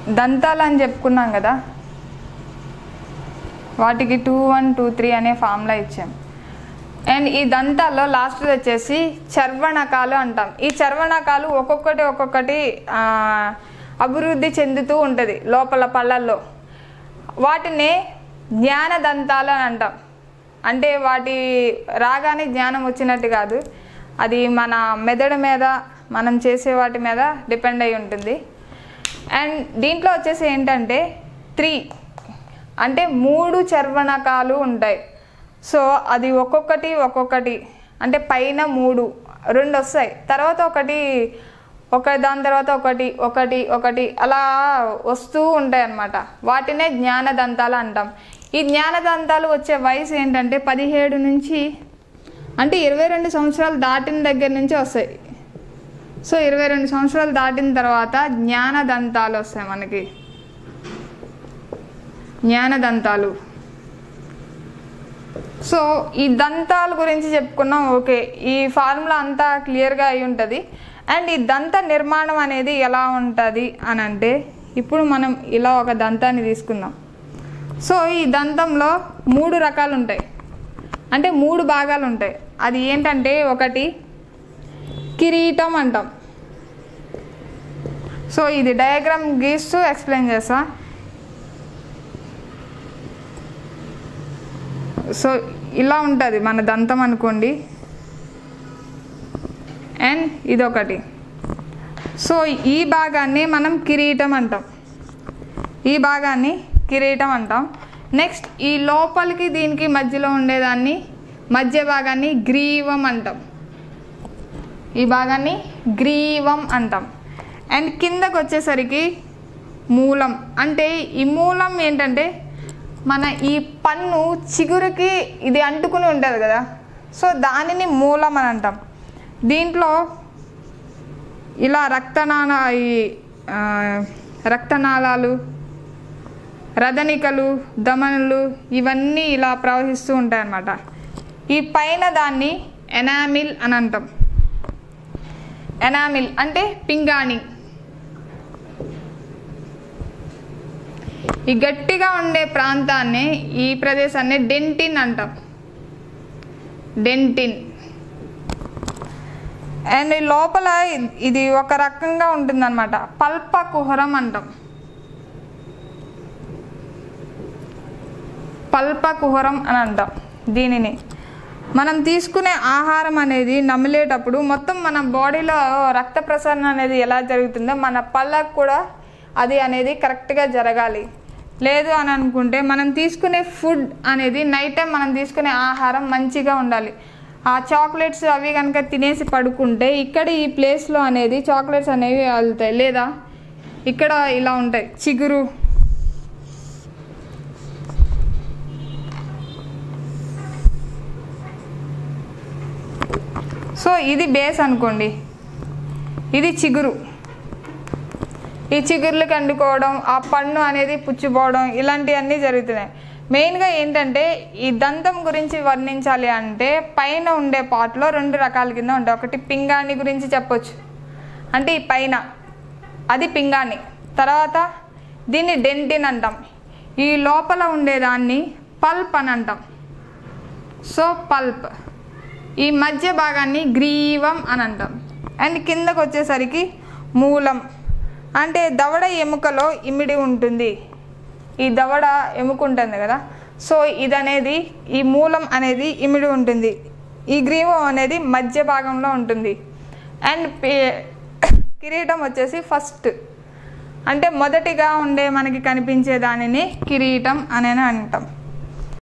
దంతాలు అని చెప్పుకున్నాం కదా వాటికి టూ వన్ టూ త్రీ అనే ఫార్ములా ఇచ్చాం అండ్ ఈ దంతాల్లో లాస్ట్ వచ్చేసి చర్వణకాలు అంటాం ఈ చర్వణకాలు ఒక్కొక్కటి ఒక్కొక్కటి ఆ, అభివృద్ధి చెందుతూ ఉంటుంది లోపల పళ్ళల్లో వాటిని జ్ఞాన దంతాలు అని అంటాం అంటే వాటి రాగానే జ్ఞానం వచ్చినట్టు కాదు అది మన మెదడు మీద మనం చేసే వాటి మీద డిపెండ్ అయి ఉంటుంది అండ్ దీంట్లో వచ్చేసి ఏంటంటే త్రీ అంటే మూడు చర్వణకాలు ఉంటాయి సో అది ఒక్కొక్కటి ఒక్కొక్కటి అంటే పైన మూడు రెండు వస్తాయి తర్వాత ఒకటి ఒక దాని తర్వాత ఒకటి ఒకటి ఒకటి అలా వస్తూ ఉంటాయి అన్నమాట వాటినే జ్ఞానదంతాలు అంటాం ఈ జ్ఞానదంతాలు వచ్చే వయసు ఏంటంటే పదిహేడు నుంచి అంటే ఇరవై రెండు సంవత్సరాలు దాటిన దగ్గర నుంచి వస్తాయి సో ఇరవై రెండు సంవత్సరాలు దాటిన తర్వాత జ్ఞానదంతాలు వస్తాయి మనకి జ్ఞానదంతాలు సో ఈ దంతాల గురించి చెప్పుకున్నాం ఓకే ఈ ఫార్ములా అంతా క్లియర్గా అయి ఉంటుంది అండ్ ఈ దంత నిర్మాణం అనేది ఎలా ఉంటుంది అని అంటే ఇప్పుడు మనం ఇలా ఒక దంతాన్ని తీసుకుందాం సో ఈ దంతంలో మూడు రకాలు ఉంటాయి అంటే మూడు భాగాలు ఉంటాయి అది ఏంటంటే ఒకటి కిరీటం అంటాం సో ఇది డయాగ్రామ్ గీస్తూ ఎక్స్ప్లెయిన్ చేస్తా సో ఇలా ఉంటుంది మన దంతం అనుకోండి అండ్ ఇదొకటి సో ఈ భాగాన్ని మనం కిరీటం అంటాం ఈ భాగాన్ని కిరీటం అంటాం నెక్స్ట్ ఈ లోపలికి దీనికి మధ్యలో ఉండేదాన్ని మధ్య భాగాన్ని గ్రీవం అంటాం ఈ భాగాన్ని గ్రీవం అంటాం అండ్ కిందకు వచ్చేసరికి మూలం అంటే ఈ మూలం ఏంటంటే మన ఈ పన్ను చిగురుకి ఇది అంటుకుని ఉంటుంది కదా సో దానిని మూలం అని అంటాం దీంట్లో ఇలా రక్తనాళ ఈ ఆ, రక్తనాళాలు రదనికలు దమనులు ఇవన్నీ ఇలా ప్రవహిస్తూ ఉంటాయి అన్నమాట ఈ పైన దాన్ని ఎనామిల్ అని అంటాం ఎనామిల్ అంటే పింగాణి ఈ గట్టిగా ఉండే ప్రాంతాన్ని ఈ ప్రదేశాన్ని డెంటిన్ అంటాం డెంటిన్ అండ్ ఈ లోపల ఇ- ఇది ఒక రకంగా ఉంటుందన్నమాట పల్ప కుహరం అంటాం పల్ప కుహరం అని అంటాం దీనిని మనం తీసుకునే ఆహారం అనేది నమిలేటప్పుడు మొత్తం మన బాడీలో రక్త ప్రసరణ అనేది ఎలా జరుగుతుందో మన పళ్ళకు కూడా అది అనేది కరెక్ట్గా జరగాలి లేదు అని అనుకుంటే మనం తీసుకునే ఫుడ్ అనేది నైట్ టైం మనం తీసుకునే ఆహారం మంచిగా ఉండాలి ఆ చాక్లెట్స్ అవి కనుక తినేసి పడుకుంటే ఇక్కడ ఈ ప్లేస్లో అనేది చాక్లెట్స్ అనేవి వెళ్తాయి లేదా ఇక్కడ ఇలా ఉంటాయి చిగురు సో ఇది బేస్ అనుకోండి ఇది చిగురు ఈ చిగుర్లకు అండుకోవడం ఆ పన్ను అనేది పుచ్చిపోవడం ఇలాంటివన్నీ జరుగుతున్నాయి మెయిన్గా ఏంటంటే ఈ దంతం గురించి వర్ణించాలి అంటే పైన ఉండే పార్ట్లో రెండు రకాల కింద ఉంటాయి ఒకటి పింగాణి గురించి చెప్పొచ్చు అంటే ఈ పైన అది పింగాణి తర్వాత దీన్ని డెంటిన్ అంటాం ఈ లోపల ఉండేదాన్ని పల్ప్ అని అంటాం సో పల్ప్ ఈ మధ్య భాగాన్ని గ్రీవం అని అంటాం అండ్ కిందకు వచ్చేసరికి మూలం అంటే దవడ ఎముకలో ఇమిడి ఉంటుంది ఈ దవడ ఎముక ఉంటుంది కదా సో ఇది అనేది ఈ మూలం అనేది ఇమిడి ఉంటుంది ఈ గ్రీవం అనేది మధ్య భాగంలో ఉంటుంది అండ్ పే- కిరీటం వచ్చేసి ఫస్ట్ అంటే మొదటిగా ఉండే మనకి కనిపించే దానిని కిరీటం అని అంటాం